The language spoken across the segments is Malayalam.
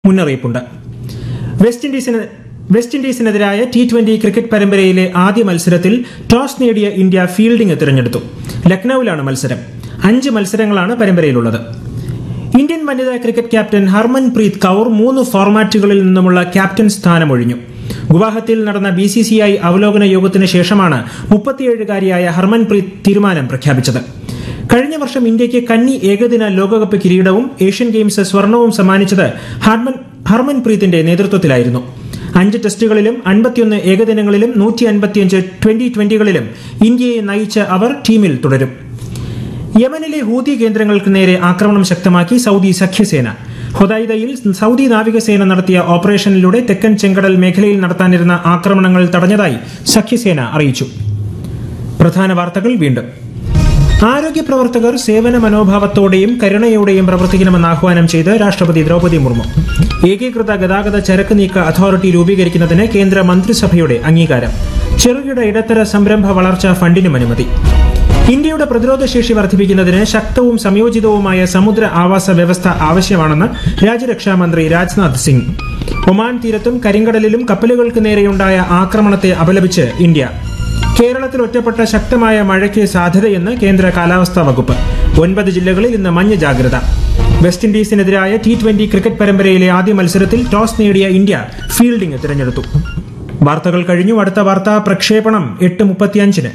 മുന്നറിയിപ്പുണ്ട് വെസ്റ്റ് ഇൻഡീസിന് വെസ്റ്റ് ഇൻഡീസിനെതിരായ ടി ട്വന്റി ക്രിക്കറ്റ് പരമ്പരയിലെ ആദ്യ മത്സരത്തിൽ ടോസ് നേടിയ ഇന്ത്യ ഫീൽഡിംഗ് തിരഞ്ഞെടുത്തു ലക്നൌവിലാണ് മത്സരം അഞ്ച് മത്സരങ്ങളാണ് പരമ്പരയിലുള്ളത് ഇന്ത്യൻ വനിതാ cricket captain Harmanpreet Kaur മൂന്ന് ഫോർമാറ്റുകളിൽ നിന്നുമുള്ള ക്യാപ്റ്റൻ സ്ഥാനമൊഴിഞ്ഞു ഗുവാഹത്തിയിൽ നടന്ന ബി സി സി ഐ അവലോകന യോഗത്തിന് ശേഷമാണ് മുപ്പത്തിയേഴുകാരിയായ ഹർമൻ പ്രീത് തീരുമാനം പ്രഖ്യാപിച്ചത് കഴിഞ്ഞ വർഷം ഇന്ത്യയ്ക്ക് കന്നി ഏകദിന ലോകകപ്പ് കിരീടവും ഏഷ്യൻ ഗെയിംസ് സ്വർണവും സമ്മാനിച്ചത് ഹർമൻ ഹർമൻ പ്രീത്തിന്റെ നേതൃത്വത്തിലായിരുന്നു അഞ്ച് ടെസ്റ്റുകളിലും അൻപത്തിയൊന്ന് ഏകദിനങ്ങളിലും നൂറ്റി അൻപത്തിയഞ്ച് ട്വന്റി ട്വന്റികളിലും ഇന്ത്യയെ നയിച്ച അവർ ടീമിൽ തുടരും യമനിലെ ഹൂതി കേന്ദ്രങ്ങൾക്ക് നേരെ ആക്രമണം ശക്തമാക്കി സൗദി സഖ്യസേന ഹൊദൈദയിൽ സൗദി നാവികസേന നടത്തിയ ഓപ്പറേഷനിലൂടെ തെക്കൻ ചെങ്കടൽ മേഖലയിൽ നടത്താനിരുന്ന ആക്രമണങ്ങൾ തടഞ്ഞതായി സഖ്യസേന അറിയിച്ചു പ്രധാന വാർത്തകൾ വീണ്ടും ആരോഗ്യ പ്രവർത്തകർ സേവന മനോഭാവത്തോടെയും കരുണയോടെയും പ്രവർത്തിക്കണമെന്ന് ആഹ്വാനം ചെയ്ത് രാഷ്ട്രപതി ദ്രൗപദി മുർമു ഏകീകൃത ഗതാഗത ചരക്ക് നീക്ക അതോറിറ്റി രൂപീകരിക്കുന്നതിന് കേന്ദ്ര മന്ത്രിസഭയുടെ അംഗീകാരം ചെറുകിട ഇടത്തര സംരംഭ വളർച്ചാ ഫണ്ടിനും അനുമതി ഇന്ത്യയുടെ പ്രതിരോധ ശേഷി വർദ്ധിപ്പിക്കുന്നതിന് ശക്തവും സംയോജിതവുമായ സമുദ്ര ആവാസ വ്യവസ്ഥ ആവശ്യമാണെന്ന് രാജ്യരക്ഷാ മന്ത്രി രാജ്നാഥ് സിംഗ് ഒമാൻ തീരത്തും കരിങ്കടലിലും കപ്പലുകൾക്ക് നേരെയുണ്ടായ ആക്രമണത്തെ അപലപിച്ച് ഇന്ത്യ കേരളത്തിൽ ഒറ്റപ്പെട്ട ശക്തമായ മഴയ്ക്ക് സാധ്യതയെന്ന് കേന്ദ്ര കാലാവസ്ഥാ വകുപ്പ് ഒൻപത് ജില്ലകളിൽ ഇന്ന് മഞ്ഞ ജാഗ്രത വെസ്റ്റ് ഇൻഡീസിനെതിരായ ടി ട്വന്റി ക്രിക്കറ്റ് പരമ്പരയിലെ ആദ്യ മത്സരത്തിൽ ടോസ് നേടിയ ഇന്ത്യ ഫീൽഡിംഗ് തിരഞ്ഞെടുത്തു വാർത്തകൾ കഴിഞ്ഞു അടുത്ത വാർത്താ പ്രക്ഷേപണം എട്ട് മുപ്പത്തിയഞ്ചിന്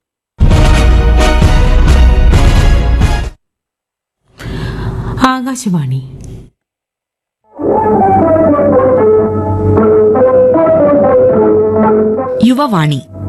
ആകാശവാണി യുവവാണി